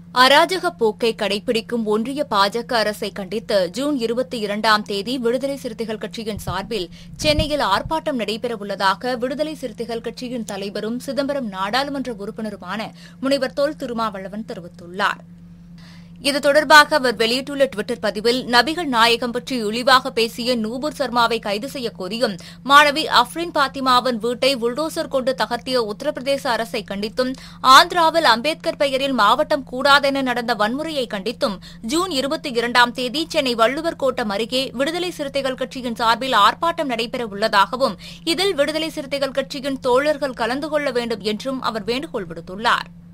அராஜக போக்கை கடைபிடிக்கும் ஒன்றிய பாஜக அரசை கண்டித்து ஜூன் இருபத்தி இரண்டாம் தேதி விடுதலை சிறுத்தைகள் கட்சியின் சார்பில் சென்னையில் ஆர்ப்பாட்டம் நடைபெறவுள்ளதாக விடுதலை சிறுத்தைகள் கட்சியின் தலைவரும் சிதம்பரம் நாடாளுமன்ற உறுப்பினருமான முனைவர் தொல் திருமாவளவன் தெரிவித்துள்ளார் இது தொடர்பாக அவர் வெளியிட்டுள்ள டுவிட்டர் பதிவில் நபிகள் நாயகம் பற்றி இழிவாக பேசிய நூபுர் சர்மாவை கைது செய்ய கோரியும் மாணவி அஃப்ரின் பாத்திமாவின் வீட்டை புல்டோசர் கொண்டு தகர்த்திய உத்தரப்பிரதேச அரசை கண்டித்தும் ஆந்திராவில் அம்பேத்கர் பெயரில் மாவட்டம் கூடாதென நடந்த வன்முறையை கண்டித்தும் ஜூன் இருபத்தி இரண்டாம் தேதி சென்னை வள்ளுவர் கோட்டம் அருகே விடுதலை சிறுத்தைகள் கட்சியின் சார்பில் ஆர்ப்பாட்டம் நடைபெற உள்ளதாகவும் இதில் விடுதலை சிறுத்தைகள் கட்சியின் தோழர்கள் கலந்து கொள்ள வேண்டும் என்றும் அவர் வேண்டுகோள் விடுத்துள்ளாா்